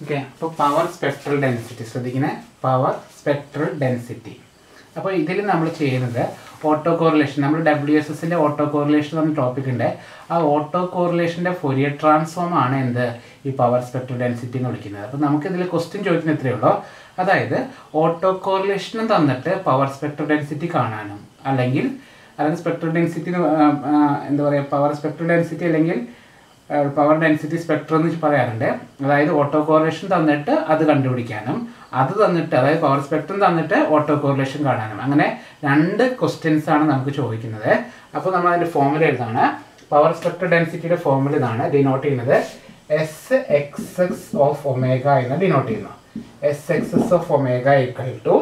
okay അപ്പോൾ power spectral density ശ്രദ്ധിക്കണേ power spectral density അപ്പോൾ ഇതിൽ നമ്മൾ ചെയ്യുന്നത് ഓട്ടോ കോറിലേഷൻ നമ്മൾ ഡബ്ല്യു എസ് എസിൻ്റെ ഓട്ടോ കോറിലേഷൻ എന്ന ടോപ്പിക് ഉണ്ട് ആ ഓട്ടോ കോറിലേഷൻ്റെ ഫൊരിയർ ട്രാൻസ്ഫോം ആണ് എന്ത് ഈ പവർ സ്പെക്ട്രൽ ഡെൻസിറ്റി എന്ന് വിളിക്കുന്നത് അപ്പോൾ നമുക്കിതിൽ ക്വസ്റ്റ്യൻ ചോദിക്കുന്ന ഇത്രയേ ഉള്ളൂ അതായത് ഓട്ടോ കോറിലേഷനും തന്നിട്ട് പവർ സ്പെക്ട്രൽ ഡെൻസിറ്റി കാണാനും അല്ലെങ്കിൽ അല്ലെങ്കിൽ സ്പെക്ട്രൽ ഡെൻസിറ്റി എന്താ പറയുക പവർ സ്പെക്ട്രൽ ഡെൻസിറ്റി അല്ലെങ്കിൽ പവർ ഡെൻസിറ്റി സ്പെക്ട്രം എന്ന് പറയാറുണ്ട് അതായത് ഓട്ടോ കോറിലേഷൻ തന്നിട്ട് അത് കണ്ടുപിടിക്കാനും അത് തന്നിട്ട് അതായത് പവർ സ്പെക്ട്രം തന്നിട്ട് ഓട്ടോ കോറിലേഷൻ കാണാനും അങ്ങനെ രണ്ട് ക്വസ്റ്റ്യൻസ് ആണ് നമുക്ക് ചോദിക്കുന്നത് അപ്പോൾ നമ്മൾ അതിൻ്റെ ഫോമുല എഴുതാണ് പവർ സ്പെക്ട്രൽ ഡെൻസിറ്റിയുടെ ഫോമുല ഇതാണ് ഡിനോട്ട് ചെയ്യുന്നത് S X X of omega എന്ന് ഡിനോട്ട് ചെയ്യുന്നു S X S of omega equal to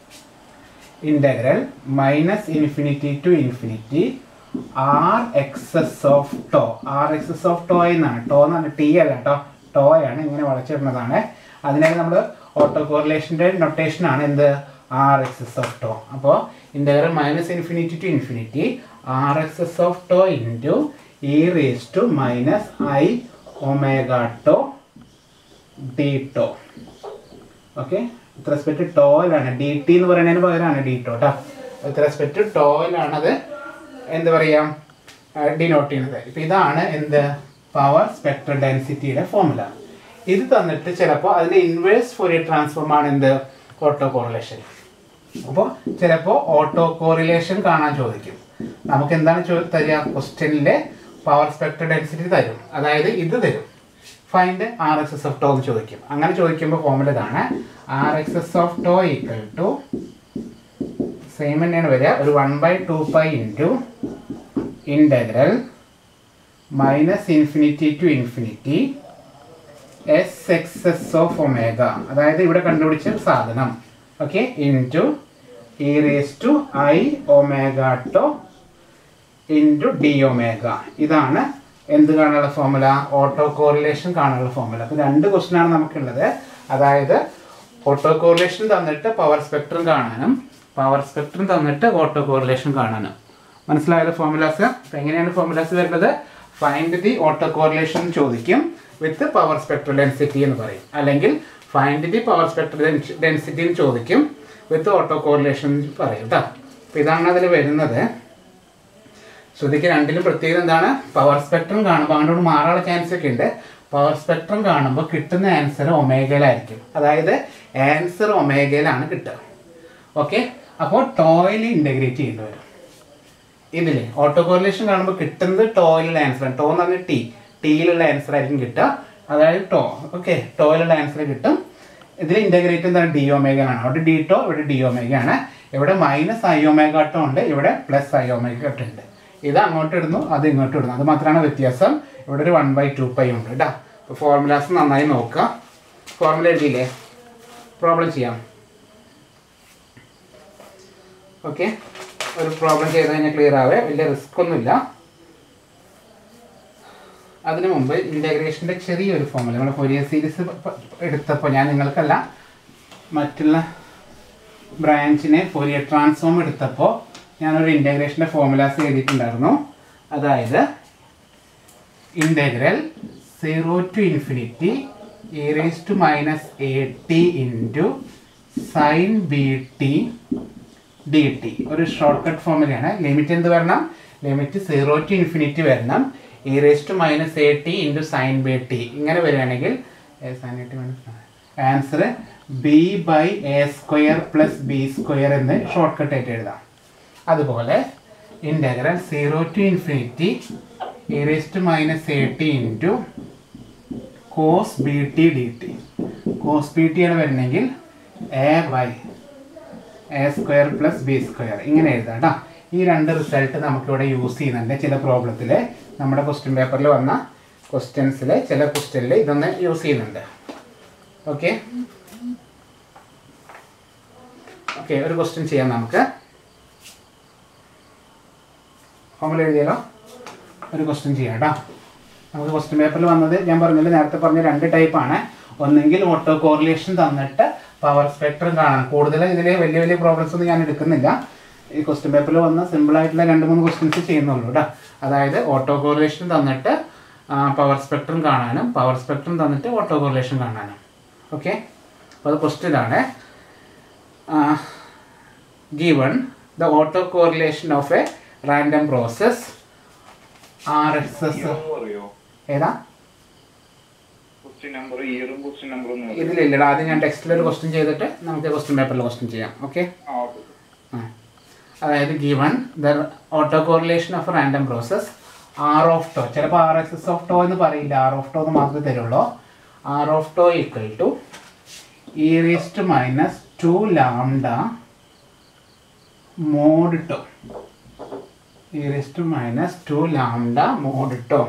integral minus infinity to infinity R X S of tau R X S of tau എന്നാണ് ടോ എന്ന് പറഞ്ഞാൽ ടി അല്ല കേട്ടോ ടോ ആണ് ഇങ്ങനെ വളച്ചിടുന്നതാണ് അതിനായി നമ്മൾ ഓട്ടോ കോറിലേഷൻ്റെ നൊട്ടേഷനാണ് എന്ത് ആർ എക്സസ് ഓഫ് ടോ അപ്പോൾ integral minus infinity to infinity R X S of tau into E raise to minus I omega tau D tau okay with respect ടോയിലാണ് ഡി ടി എന്ന് പറയുന്നതിന് പകരമാണ് ഡി ടോ കേട്ടോ വിത്ത് respect ടോയിലാണ് അത് എന്താ പറയുക denote ചെയ്യുന്നത് ഇപ്പം ഇതാണ് എന്ത് പവർ സ്പെക്ട്രൽ ഡെൻസിറ്റിയുടെ ഫോമുല ഇത് തന്നിട്ട് ചിലപ്പോൾ അതിൻ്റെ ഇൻവേഴ്സ് ഫൊറിയർ ട്രാൻസ്ഫോം ആണ് എന്ത് ഓട്ടോ കോറിലേഷൻ അപ്പോൾ ചിലപ്പോൾ ഓട്ടോ കോറിലേഷൻ കാണാൻ ചോദിക്കും നമുക്ക് എന്താണ് ചോ തരിക ക്വസ്റ്റ്യനിലെ പവർ സ്പെക്ട്രൽ ഡെൻസിറ്റി തരും അതായത് ഇത് തരും find R X S of tau എന്ന് ചോദിക്കും അങ്ങനെ ചോദിക്കുമ്പോൾ ഫോമുല ഇതാണ് R X S of tau equal to same തന്നെയാണ് വരിക ഒരു one by two pi into integral minus infinity to infinity S X S of omega അതായത് ഇവിടെ കണ്ടുപിടിച്ച സാധനം okay into E raise to I omega tau into D omega ഇതാണ് എന്ത് കാണാനുള്ള ഫോമുല ഓട്ടോ കോറിലേഷൻ കാണാനുള്ള ഫോമുല അപ്പോൾ രണ്ട് ക്വസ്റ്റ്യനാണ് നമുക്കുള്ളത് അതായത് ഓട്ടോ കോറിലേഷൻ തന്നിട്ട് പവർ സ്പെക്ട്രം കാണാനും പവർ സ്പെക്ട്രം തന്നിട്ട് ഓട്ടോ കോറിലേഷൻ കാണാനും മനസ്സിലായത് ഫോമുലാസ് അപ്പം എങ്ങനെയാണ് ഫോമുലാസ് വരുന്നത് ഫൈൻഡ് ദി ഓട്ടോ കോറിലേഷൻ ചോദിക്കും വിത്ത് പവർ സ്പെക്ട്രൽ ഡെൻസിറ്റി എന്ന് പറയും അല്ലെങ്കിൽ find the power spectral density എന്ന് ചോദിക്കും വിത്ത് ഓട്ടോ കോറിലേഷൻ പറയും കേട്ടോ അപ്പോൾ ഇതാണ് അതിൽ വരുന്നത് ശ്രദ്ധിക്കുക രണ്ടിലും പ്രത്യേകത എന്താണ് പവർ സ്പെക്ട്രം കാണുമ്പോൾ അങ്ങോട്ട് മാറാനുള്ള ചാൻസ് ഒക്കെ ഉണ്ട് പവർ സ്പെക്ട്രം കാണുമ്പോൾ കിട്ടുന്ന ആൻസർ ഒമേഗയിലായിരിക്കും അതായത് ആൻസർ ഒമേഗയിലാണ് കിട്ടുക ഓക്കെ അപ്പോൾ ടോയിൽ ഇൻ്റഗ്രേറ്റ് ചെയ്യേണ്ടി വരും ഇതിൽ ഓട്ടോ കോറിലേഷൻ കാണുമ്പോൾ കിട്ടുന്നത് ടോയിലുള്ള ആൻസർ ആണ് ടോ എന്ന് പറഞ്ഞാൽ ടി ടിയിലുള്ള ആൻസർ ആയിരിക്കും കിട്ടുക അതായത് ടോ ഓക്കെ ടോയിലുള്ള ആൻസർ കിട്ടും ഇതിൽ ഇൻ്റഗ്രേറ്റ് എന്താണ് ഡി ഒമേഗ ആണ് അവിടെ ഡി ടോ ഇവിടെ ഡി ഒമേഗ ആണ് ഇവിടെ മൈനസ് ഐ ഒമേഗ ടോ ഉണ്ട് ഇവിടെ പ്ലസ് ഐ ഒമേഗ ടോ ഉണ്ട് ഇത് അങ്ങോട്ട് ഇടുന്നു അത് ഇങ്ങോട്ട് ഇടുന്നു അത് മാത്രമാണ് വ്യത്യാസം ഇവിടെ ഒരു വൺ ബൈ ടു പൈ ഉണ്ട് കേട്ടോ അപ്പോൾ ഫോർമുലാസ് നന്നായി നോക്കുക ഫോർമുല എഴുതിയില്ലേ പ്രോബ്ലം ചെയ്യാം ഓക്കെ ഒരു പ്രോബ്ലം ചെയ്ത് കഴിഞ്ഞാൽ ക്ലിയർ ആവേ വലിയ റിസ്ക് ഒന്നുമില്ല അതിനു മുമ്പ് ഇൻ്റഗ്രേഷൻ്റെ ചെറിയൊരു ഫോമുല നമ്മൾ കൊറിയർ സീരീസ് എടുത്തപ്പോൾ ഞാൻ നിങ്ങൾക്കല്ല മറ്റുള്ള ബ്രാഞ്ചിനെ ഫോറിയർ ട്രാൻസ്ഫോം എടുത്തപ്പോൾ ഞാനൊരു ഇൻ്റഗ്രേഷൻ്റെ ഫോമുലാസ് എഴുതിയിട്ടുണ്ടായിരുന്നു അതായത് integral zero to infinity e raise to minus a t into sine b t d t ഒരു ഷോർട്ട് കട്ട് ഫോമിലാണ് ലിമിറ്റ് എന്ത് വരണം ലിമിറ്റ് സീറോ ടു ഇൻഫിനിറ്റി വരണം e raise to minus a t into sine b t ഇങ്ങനെ വരികയാണെങ്കിൽ answer b by a square plus b square എന്ന് shortcut ആയിട്ട് എഴുതാം അതുപോലെ integral zero to infinity e raise to minus a t into cos b t d t cos b t ആണ് വരുന്നെങ്കിൽ a by a square plus b square ഇങ്ങനെ എഴുതാം കേട്ടോ ഈ രണ്ട് റിസൾട്ട് നമുക്കിവിടെ യൂസ് ചെയ്യുന്നുണ്ട് ചില പ്രോബ്ലത്തിൽ നമ്മുടെ ക്വസ്റ്റ്യൻ പേപ്പറിൽ വന്ന ക്വസ്റ്റ്യൻസിൽ ചില ക്വസ്റ്റ്യനിൽ ഇതൊന്ന് യൂസ് ചെയ്യുന്നുണ്ട് ഓക്കെ ഓക്കെ ഒരു ക്വസ്റ്റ്യൻ ചെയ്യാം നമുക്ക് ഫോമിൽ എഴുതിയാലോ ഒരു ക്വസ്റ്റ്യൻ ചെയ്യാം കേട്ടോ നമുക്ക് ക്വസ്റ്റ്യൻ പേപ്പറിൽ വന്നത് ഞാൻ പറഞ്ഞത് നേരത്തെ പറഞ്ഞ രണ്ട് ടൈപ്പാണ് ഒന്നെങ്കിൽ ഓട്ടോ കോറിലേഷൻ തന്നിട്ട് പവർ സ്പെക്ട്രം കാണാം കൂടുതൽ ഇതിൽ വലിയ വലിയ പ്രോബ്ലംസ് ഒന്നും ഞാൻ എടുക്കുന്നില്ല ഈ ക്വസ്റ്റ്യൻ പേപ്പറിൽ വന്ന സിമ്പിൾ ആയിട്ടുള്ള രണ്ട് മൂന്ന് ക്വസ്റ്റ്യൻസ് ചെയ്യുന്നുള്ളൂ കേട്ടോ അതായത് ഓട്ടോ കോറിലേഷൻ തന്നിട്ട് പവർ സ്പെക്ട്രം കാണാനും പവർ സ്പെക്ട്രം തന്നിട്ട് ഓട്ടോ കോറിലേഷൻ കാണാനും ഓക്കെ അപ്പോൾ അത് ക്വസ്റ്റ്യൻ ആണ് given the auto correlation of a random process RSS പറയോ ഏതാ ക്വസ്റ്റ്യൻ നമ്പർ ഇയറും ക്വസ്റ്റ്യൻ നമ്പറും ഇതിലില്ലടാ ആദ്യം ഞാൻ ടെക്സ്റ്റിൽ ഒരു ക്വസ്റ്റ്യൻ ചെയ്തിട്ട് നമുക്ക് ക്വസ്റ്റ്യൻ പേപ്പറിൽ ക്വസ്റ്റ്യൻ ചെയ്യാം ഓക്കെ ആ ഓക്കെ അതായത് given the autocorrelation of random process r of tau ചിലപ്പോൾ r X S of tau എന്ന് പറയില്ല ആർ ഓഫ് ടോ എന്ന് മാത്രമേ തരുള്ളൂ r of tau equal to e raised minus two lambda mod tau e raised minus two lambda mod tau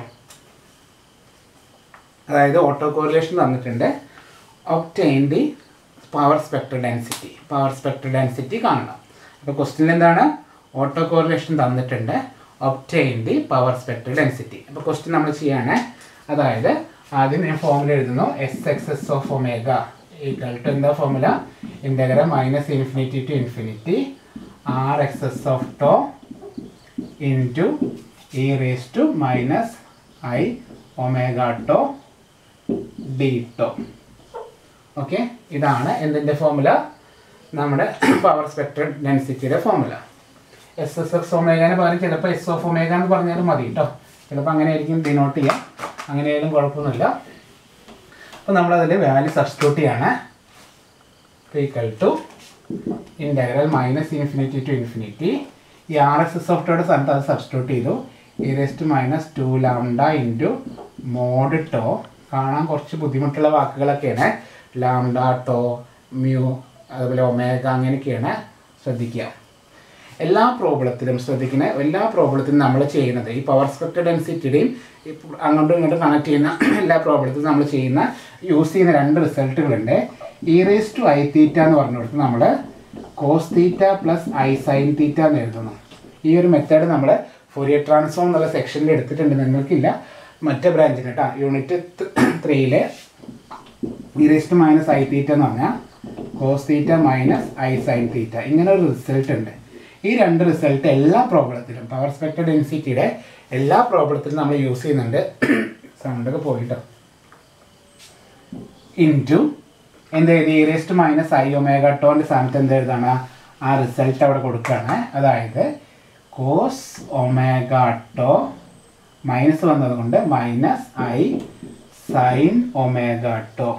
അതായത് autocorrelation തന്നിട്ടുണ്ട് obtain the power spectral density power spectral density കാണണം അപ്പോൾ question എന്താണ് autocorrelation തന്നിട്ടുണ്ട് obtain the power spectral density അപ്പോൾ question നമ്മൾ ചെയ്യാണ് അതായത് ആദ്യം ഞാൻ ഫോമുല എഴുതുന്നു s X S of omega equal to എന്താ formula integral minus infinity to infinity r X S of tau into E raise to minus I omega tau D tau okay ഇതാണ് എന്തിൻ്റെ formula നമ്മുടെ power spectral ഡെൻസിറ്റിയുടെ formula s s x ഒമേഗാന് പകരം ചിലപ്പോൾ S of omega എന്ന് പറഞ്ഞാലും മതി കേട്ടോ ചിലപ്പോൾ അങ്ങനെ ആയിരിക്കും ഡിനോട്ട് ചെയ്യാം അങ്ങനെയായാലും കുഴപ്പമൊന്നുമില്ല അപ്പോൾ നമ്മളതിൽ വാല്യൂ സബ്സ്റ്റിറ്റ്യൂട്ട് ചെയ്യാണ് equal to integral minus infinity to infinity ഈ ആർ എസ് എസ് ഓഫ്റ്റോയുടെ സ്ഥാനത്ത് അത് സബ്സ്റ്റിറ്റ്യൂട്ട് ചെയ്തു e raised minus two lambda into mod tau കാണാൻ കുറച്ച് ബുദ്ധിമുട്ടുള്ള വാക്കുകളൊക്കെയാണ് ലാംഡ ടോ മ്യൂ അതുപോലെ ഒമേഗ അങ്ങനെയൊക്കെയാണ് ശ്രദ്ധിക്കുക എല്ലാ പ്രോബ്ലത്തിലും ശ്രദ്ധിക്കുന്ന എല്ലാ പ്രോബ്ലത്തിലും നമ്മൾ ചെയ്യുന്നത് ഈ പവർ സ്പെക്ട്രൽ ഡെൻസിറ്റിയുടെയും അങ്ങോട്ടും ഇങ്ങോട്ടും കണക്ട് ചെയ്യുന്ന എല്ലാ പ്രോബ്ലത്തിലും നമ്മൾ ചെയ്യുന്ന യൂസ് ചെയ്യുന്ന രണ്ട് റിസൾട്ടുകളുണ്ട് e raise to i theta എന്ന് പറഞ്ഞു കൊടുത്ത് നമ്മൾ cos theta plus i sine theta എന്ന് എഴുതുന്നു ഈ ഒരു മെത്തേഡ് നമ്മൾ ഫൊറിയർ ട്രാൻസ്ഫോം എന്നുള്ള സെക്ഷനിൽ എടുത്തിട്ടുണ്ട് നിങ്ങൾക്കില്ല മറ്റേ ബ്രാഞ്ചിന് കേട്ടോ യൂണിറ്റ് ത്രീയിലെ e raise to minus i theta എന്ന് പറഞ്ഞാൽ cos theta minus i sine theta ഇങ്ങനെ ഒരു റിസൾട്ട് ഉണ്ട് ഈ രണ്ട് റിസൾട്ട് എല്ലാ പ്രോബ്ലത്തിലും പവർ സ്പെക്ട്രൽ ഡെൻസിറ്റിയുടെ എല്ലാ പ്രോബ്ലത്തിലും നമ്മൾ യൂസ് ചെയ്യുന്നുണ്ട് സൗണ്ടൊക്കെ പോയിട്ടോ ഇൻറ്റു എന്ത് എഴുതി ഇറേസ്റ്റ് മൈനസ് ഐ ഒമേഗ ടോൻ്റെ സ്ഥാനത്ത് എന്ത് എഴുതാണ് ആ റിസൾട്ട് അവിടെ കൊടുക്കുകയാണ് അതായത് കോസ് ഒമേഗ ടോ മൈനസ് വന്നതുകൊണ്ട് minus i sine omega tau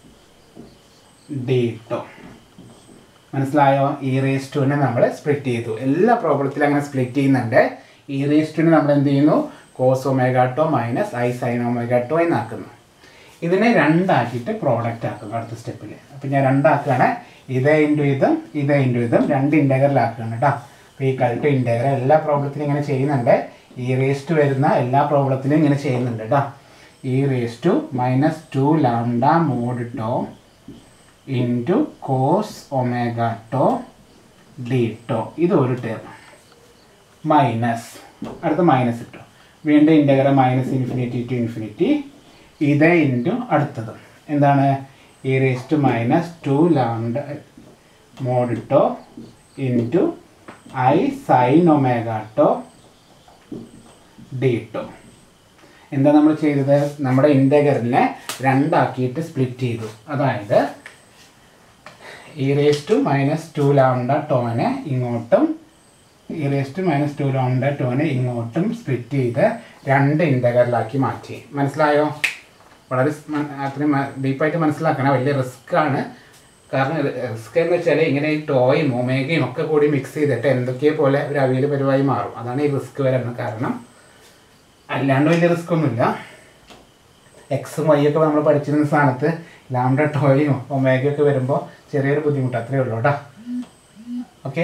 D tau മനസ്സിലായോ ഇ റേസ് ടുവിനെ നമ്മൾ സ്പ്ലിറ്റ് ചെയ്തു എല്ലാ പ്രോബ്ലത്തിലും അങ്ങനെ സ്പ്ലിറ്റ് ചെയ്യുന്നുണ്ട് ഇ റേസ് ടുവിനെ നമ്മൾ എന്ത് ചെയ്യുന്നു cos omega tau minus i sine omega tau എന്നാക്കുന്നു ഇതിനെ രണ്ടാക്കിയിട്ട് പ്രോഡക്റ്റ് ആക്കുന്നു അടുത്ത സ്റ്റെപ്പിൽ അപ്പം ഞാൻ രണ്ടാക്കുകയാണ് ഇതേ ഇൻറ്റു ഇതും ഇതേ ഇൻറ്റു ഇതും രണ്ട് ഇൻറ്റഗ്രലാക്കുകയാണ് കേട്ടോ അപ്പോൾ ഈ കൾട്ട് ഇൻറ്റഗ്രൽ എല്ലാ പ്രോബ്ലത്തിലും ഇങ്ങനെ ചെയ്യുന്നുണ്ട് ഈ റേസ് ടു വരുന്ന എല്ലാ പ്രോബ്ലത്തിലും ഇങ്ങനെ ചെയ്യുന്നുണ്ട് കേട്ടോ e raise to minus two lambda mod tau into cos omega tau D tau ഇത് ഒരു ടേം മൈനസ് അടുത്ത മൈനസ് ഇട്ടു വീണ്ടും integral minus infinity to infinity ഇതേ ഇൻറ്റു അടുത്തത് എന്താണ് e raised minus two lambda mod tau into i sine omega tau D tau എന്താ നമ്മൾ ചെയ്തത് നമ്മുടെ ഇൻ്റഗ്രലിനെ രണ്ടാക്കിയിട്ട് സ്പ്ലിറ്റ് ചെയ്തു അതായത് e raise to minus two lambda ടോനെ ഇങ്ങോട്ടും e raise to minus two lambda ടോനെ ഇങ്ങോട്ടും സ്പ്ലിറ്റ് ചെയ്ത് രണ്ട് ഇൻ്റഗ്രലാക്കി മാറ്റി മനസ്സിലായോ വളരെ സ് മ- അത്രയും ഡീപ്പായിട്ട് മനസ്സിലാക്കണം വലിയ റിസ്ക് ആണ് കാരണം റിസ്ക് എന്ന് വെച്ചാൽ ഇങ്ങനെ ഈ ടോയും ഒമേഗയും ഒക്കെ കൂടി മിക്സ് ചെയ്തിട്ട് എന്തൊക്കെയോ പോലെ ഒരു അവിയൽ പരിവായി മാറും അതാണ് ഈ റിസ്ക് വരുന്നത് കാരണം അല്ലാണ്ട് വലിയ റിസ്ക് ഒന്നുമില്ല എക്സും വൈ ഒക്കെ നമ്മൾ പഠിച്ചിരുന്ന സ്ഥാനത്ത് ലാംഡ ടോയും ഒമേഗയും ഒക്കെ വരുമ്പോൾ ചെറിയൊരു ബുദ്ധിമുട്ട് അത്രേ ഉള്ളൂ കേട്ടോ ഓക്കെ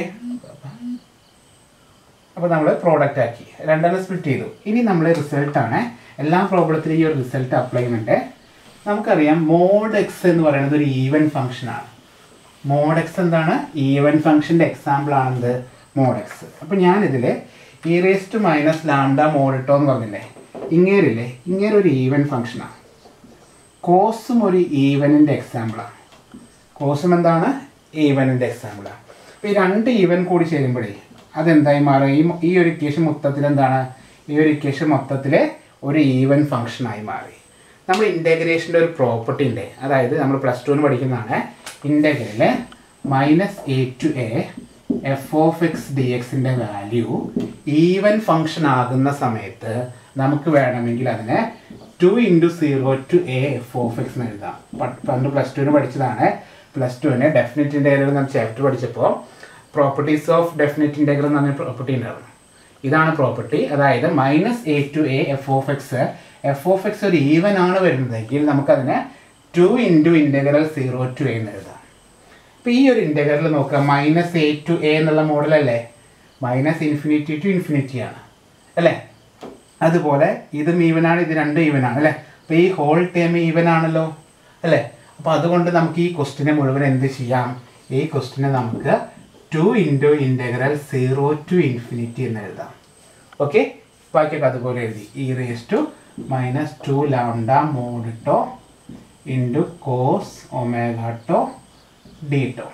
അപ്പോൾ നമ്മൾ പ്രോഡക്റ്റ് ആക്കി രണ്ടെണ്ണം സ്പ്ലിറ്റ് ചെയ്തു ഇനി നമ്മൾ റിസൾട്ടാണ് എല്ലാ പ്രോബ്ലത്തിലും ഈ ഒരു റിസൾട്ട് അപ്ലൈ ചെയ്യുന്നുണ്ട് നമുക്കറിയാം മോഡ് എക്സ് എന്ന് പറയുന്നത് ഒരു ഈവൻ ഫംഗ്ഷനാണ് മോഡ് എക്സ് എന്താണ് ഈവൻ ഫംഗ്ഷൻ്റെ എക്സാമ്പിൾ ആണെന്ത് മോഡ് എക്സ് അപ്പോൾ ഞാനിതിൽ e raise to minus lambda mod tau എന്ന് പറഞ്ഞില്ലേ ഇങ്ങേരില്ലേ ഇങ്ങേര് ഒരു ഈവൻ ഫംഗ്ഷനാണ് കോസും ഒരു ഈവനിൻ്റെ എക്സാമ്പിളാണ് കോസും എന്താണ് ഈവനിൻ്റെ എക്സാമ്പിളാണ് അപ്പോൾ ഈ രണ്ട് ഈവൻ കൂടി ചേരുമ്പോഴേ അതെന്തായി മാറും ഈ ഈ ഒരു ഇക്വേഷൻ മൊത്തത്തിൽ എന്താണ് ഈ ഒരു ഇക്വേഷൻ മൊത്തത്തിൽ ഒരു ഈവൻ ഫംഗ്ഷനായി മാറി നമ്മൾ ഇൻറ്റഗ്രേഷൻ്റെ ഒരു പ്രോപ്പർട്ടി ഉണ്ട് അതായത് നമ്മൾ പ്ലസ് ടുവിന് പഠിക്കുന്നതാണ് integral minus a to a f of x d എക്സിൻ്റെ വാല്യൂ ഈവൻ ഫങ്ഷൻ ആകുന്ന സമയത്ത് നമുക്ക് വേണമെങ്കിൽ അതിനെ two into zero to a f of x എന്ന് എഴുതാം പ- പണ്ട് പ്ലസ് ടുവിന് പഠിച്ചതാണ് പ്ലസ് ടുവിന് ഡെഫിനറ്റ് ഇൻറ്റഗ്രൽ എന്ന ചാപ്റ്റർ പഠിച്ചപ്പോൾ പ്രോപ്പർട്ടീസ് ഓഫ് ഡെഫിനറ്റ് ഇൻറ്റഗ്രൽ എന്ന് പറഞ്ഞ പ്രോപ്പർട്ടി ഉണ്ടായിരുന്നു ഇതാണ് പ്രോപ്പർട്ടി അതായത് minus a to a f of x f of x ഒരു ഈവൻ ആണ് വരുന്നതെങ്കിൽ നമുക്കതിനെ to into integral zero to a എന്ന് എഴുതാം അപ്പോൾ ഈ ഒരു ഇൻറ്റഗ്രൽ നോക്കുക മൈനസ് എ ടു എ എന്നുള്ള മോഡലല്ലേ മൈനസ് ഇൻഫിനിറ്റി ടു ഇൻഫിനിറ്റി ആണ് അല്ലേ അതുപോലെ ഇതും ഈവനാണ് ഇത് രണ്ടും ഈവനാണ് അല്ലേ അപ്പോൾ ഈ ഹോൾ ടേം ഈവൻ ആണല്ലോ അല്ലേ അപ്പോൾ അതുകൊണ്ട് നമുക്ക് ഈ ക്വസ്റ്റിനെ മുഴുവൻ എന്ത് ചെയ്യാം ഈ ക്വസ്റ്റിനെ നമുക്ക് two into integral zero to infinity എന്ന് എഴുതാം ഓക്കെ ബാക്കിയൊക്കെ അതുപോലെ എഴുതി e raise to minus two lambda mod tau into cos omega tau D tau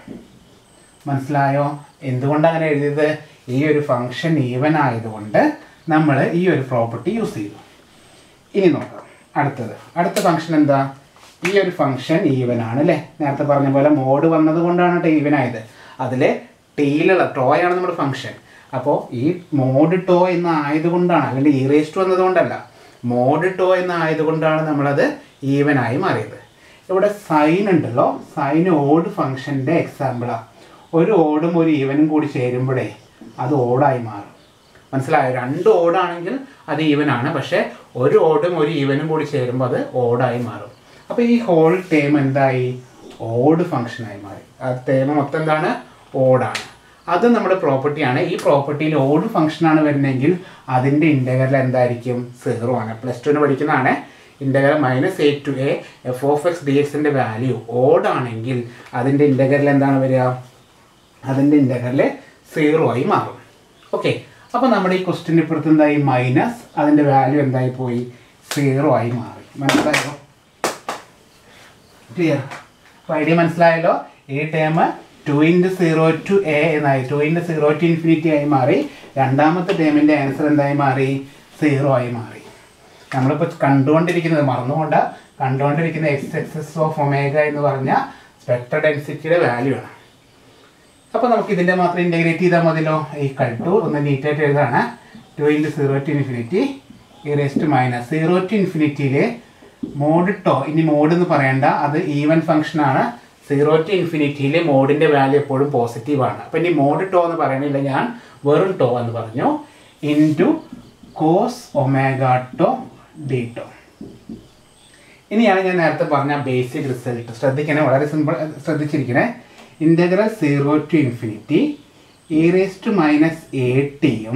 മനസ്സിലായോ എന്തുകൊണ്ടാണ് അങ്ങനെ എഴുതിയത് ഈ ഒരു ഫംഗ്ഷൻ ഈവൻ ആയതുകൊണ്ട് നമ്മൾ ഈ ഒരു പ്രോപ്പർട്ടി യൂസ് ചെയ്തു ഇനി നോക്കാം അടുത്തത് അടുത്ത ഫംഗ്ഷൻ എന്താ ഈ ഒരു ഫംഗ്ഷൻ ഈവൻ ആണ് അല്ലേ നേരത്തെ പറഞ്ഞ പോലെ മോഡ് വന്നത് കൊണ്ടാണ് കേട്ടോ ഈവൻ ആയത് അതിൽ ടീയിലുള്ള ടോയാണ് നമ്മുടെ ഫംഗ്ഷൻ അപ്പോൾ ഈ മോഡ് ടോ എന്ന് ആയതുകൊണ്ടാണ് അല്ലെങ്കിൽ ഇറേസ്റ്റ് വന്നതുകൊണ്ടല്ല മോഡ് ടോ എന്ന് ആയതുകൊണ്ടാണ് നമ്മളത് ഈവൻ ആയി മാറിയത് ഇവിടെ സൈൻ ഉണ്ടല്ലോ സൈൻ ഓഡ് ഫംഗ്ഷൻ്റെ എക്സാമ്പിളാണ് ഒരു ഓടും ഒരു ഈവനും കൂടി ചേരുമ്പോഴേ അത് ഓടായി മാറും മനസ്സിലായോ രണ്ട് ഓടാണെങ്കിൽ അത് ഈവൻ ആണ് പക്ഷേ ഒരു ഓടും ഒരു ഈവനും കൂടി ചേരുമ്പോൾ അത് ഓടായി മാറും അപ്പോൾ ഈ ഹോൾ ടേം എന്തായി ഓഡ് ഫംഗ്ഷനായി മാറി ആ ടേം മൊത്തം എന്താണ് ഓടാണ് അത് നമ്മുടെ പ്രോപ്പർട്ടിയാണ് ഈ പ്രോപ്പർട്ടിയിൽ ഓഡ് ഫംഗ്ഷനാണ് വരുന്നതെങ്കിൽ അതിൻ്റെ ഇൻ്റഗ്രൽ എന്തായിരിക്കും സീറോ ആണ് പ്ലസ് ടുവിന് പഠിക്കുന്നതാണ് integral minus a to a f of x d എക്സിൻ്റെ വാല്യൂ ഓഡ് ആണെങ്കിൽ അതിൻ്റെ ഇൻ്റഗ്രൽ എന്താണ് വരിക അതിൻ്റെ ഇൻ്റഗ്രൽ സീറോ ആയി മാറും ഓക്കെ അപ്പോൾ നമ്മുടെ ഈ ക്വസ്റ്റ്യൻ ഇപ്പുറത്ത് എന്തായി മൈനസ് അതിൻ്റെ വാല്യൂ എന്തായി പോയി സീറോ ആയി മാറി മനസ്സിലായോ ക്ലിയർ അപ്പോൾ ഐഡിയ മനസ്സിലായല്ലോ ഈ term two into zero to a എന്നായി two into zero to infinity ആയി മാറി രണ്ടാമത്തെ ടേമിൻ്റെ ആൻസർ എന്തായി മാറി സീറോ ആയി മാറി നമ്മളിപ്പോൾ കണ്ടുകൊണ്ടിരിക്കുന്നത് മറന്നുകൊണ്ട് കണ്ടുകൊണ്ടിരിക്കുന്ന എക്സ് എക്സസ് ഓഫ് ഒമേഗ എന്ന് പറഞ്ഞ സ്പെക്ട്ര ഡെൻസിറ്റിയുടെ വാല്യൂ ആണ് അപ്പോൾ നമുക്ക് ഇതിൻ്റെ മാത്രം ഇൻറ്റഗ്രേറ്റ് ചെയ്താൽ മതിയല്ലോ ഈ ടു ഒന്ന് നീറ്റായിട്ട് എഴുതാണ് two into zero to infinity e raised minus zero to ഇൻഫിനിറ്റിയിൽ മോഡ് ടോ ഇനി മോഡ് എന്ന് പറയണ്ട അത് ഈവൻ ഫംഗ്ഷൻ ആണ് സീറോ ടു ഇൻഫിനിറ്റിയിൽ മോഡിൻ്റെ വാല്യൂ എപ്പോഴും പോസിറ്റീവ് ആണ് അപ്പോൾ ഇനി മോഡ് ടോ എന്ന് പറയണില്ല ഞാൻ വെറും ടോ എന്ന് പറഞ്ഞു into cos omega tau D tau ഇനിയാണ് ഞാൻ നേരത്തെ പറഞ്ഞ ബേസിക് റിസൾട്ട് ശ്രദ്ധിക്കണേ വളരെ സിമ്പിൾ ശ്രദ്ധിച്ചിരിക്കണേ integral zero to infinity e raise to minus a ടിയും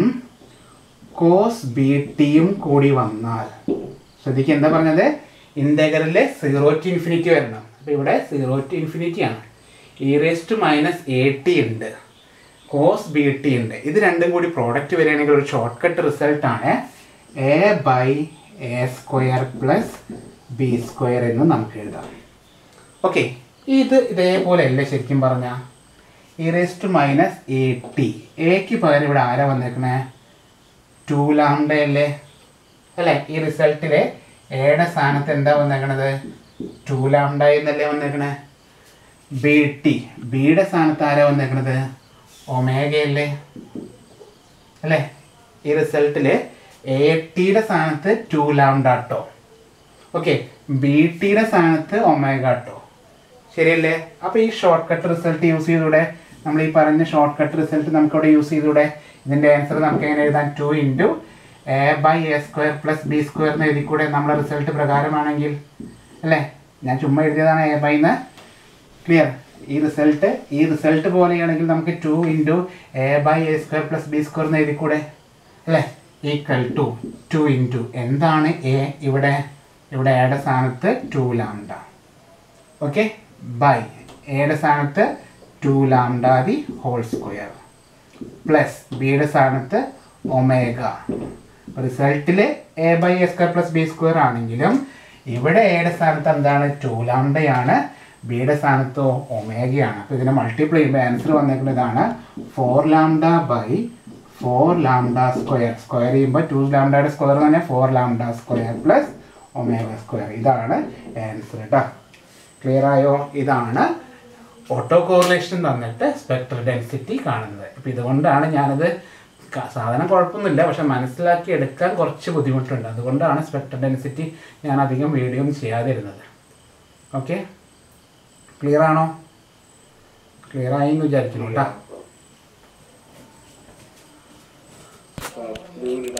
കോസ് ബി ടിയും കൂടി വന്നാൽ ശ്രദ്ധിക്കുക എന്താ പറഞ്ഞത് ഇൻ്റഗ്രലിൽ സീറോ ടു ഇൻഫിനിറ്റി വരണം അപ്പോൾ ഇവിടെ സീറോ ടു ഇൻഫിനിറ്റി ആണ് e raise to minus a t ഉണ്ട് കോസ് ബി ടി ഉണ്ട് ഇത് രണ്ടും കൂടി പ്രോഡക്റ്റ് വരികയാണെങ്കിൽ ഒരു ഷോർട്ട് കട്ട് റിസൾട്ടാണ് a by a square plus b square എന്ന് നമുക്ക് എഴുതാം ഓക്കെ ഇത് ഇതേപോലെ അല്ലേ ശരിക്കും പറഞ്ഞാൽ e raise to minus a t എക്ക് പകരം ഇവിടെ ആരാ വന്നേക്കണേ ടു ലാംഡ അല്ലേ അല്ലേ ഈ റിസൾട്ടിലെ എയുടെ സ്ഥാനത്ത് എന്താ വന്നേക്കണത് ടു ലാംഡ എന്നല്ലേ വന്നേക്കണേ ബി ടി ബിയുടെ സ്ഥാനത്ത് ആരാ വന്നേക്കണത് ഒമേഗയല്ലേ അല്ലേ ഈ റിസൾട്ടിൽ എ ടിയുടെ സ്ഥാനത്ത് two lambda tau okay b ടിയുടെ സ്ഥാനത്ത് ഒമേഗ ടോ ശരിയല്ലേ അപ്പോൾ ഈ ഷോർട്ട് കട്ട് റിസൾട്ട് യൂസ് ചെയ്തൂടെ നമ്മൾ ഈ പറഞ്ഞ ഷോർട്ട് കട്ട് റിസൾട്ട് നമുക്ക് ഇവിടെ യൂസ് ചെയ്തൂടെ ഇതിൻ്റെ ആൻസർ നമുക്ക് എങ്ങനെ എഴുതാൻ two into a by a square plus b square എന്ന് എഴുതിക്കൂടെ നമ്മുടെ റിസൾട്ട് പ്രകാരമാണെങ്കിൽ അല്ലേ ഞാൻ ചുമ്മാ എഴുതിയതാണ് എ ബൈ എന്ന് ക്ലിയർ ഈ റിസൾട്ട് ഈ റിസൾട്ട് പോലെയാണെങ്കിൽ നമുക്ക് two into a by a square plus b square എന്ന് എഴുതിക്കൂടെ അല്ലേ ഈക്വൽ ടു ടു ഇൻറ്റു എന്താണ് എ ഇവിടെ ഇവിടെ എയുടെ സ്ഥാനത്ത് ടു ലാംഡ ഓക്കെ ബൈ എയുടെ സ്ഥാനത്ത് two lambda the whole square plus ബിയുടെ സ്ഥാനത്ത് ഒമേഗ റിസൾട്ടിൽ a by a square plus b square ആണെങ്കിലും ഇവിടെ എയുടെ സ്ഥാനത്ത് എന്താണ് ടു ലാംഡയാണ് ബിയുടെ സ്ഥാനത്ത് ഒമേഗയാണ് അപ്പോൾ ഇതിനെ മൾട്ടിപ്ലൈ ചെയ്യുമ്പോൾ ആൻസർ വന്നേക്കുന്നതാണ് four lambda by four lambda square square ചെയ്യുമ്പോൾ ടു ലാംഡയുടെ സ്ക്വയർ എന്ന് പറഞ്ഞാൽ four lambda square plus omega square ഇതാണ് ആൻസർ കേട്ടോ ക്ലിയർ ആയോ ഇതാണ് ഓട്ടോ കോറിലേഷൻ തന്നിട്ട് സ്പെക്ട്രൽ ഡെൻസിറ്റി കാണുന്നത് ഇപ്പം ഇതുകൊണ്ടാണ് ഞാനത് ക- സാധനം കുഴപ്പമൊന്നുമില്ല പക്ഷെ മനസ്സിലാക്കി എടുക്കാൻ കുറച്ച് ബുദ്ധിമുട്ടുണ്ട് അതുകൊണ്ടാണ് സ്പെക്ട്രൽ ഡെൻസിറ്റി ഞാൻ അധികം വീഡിയോ ഒന്നും ചെയ്യാതിരുന്നത് ഓക്കെ ക്ലിയർ ആണോ ക്ലിയർ ആയി എന്ന് വിചാരിക്കുന്നു കേട്ടോ ബ്ലൂവിന്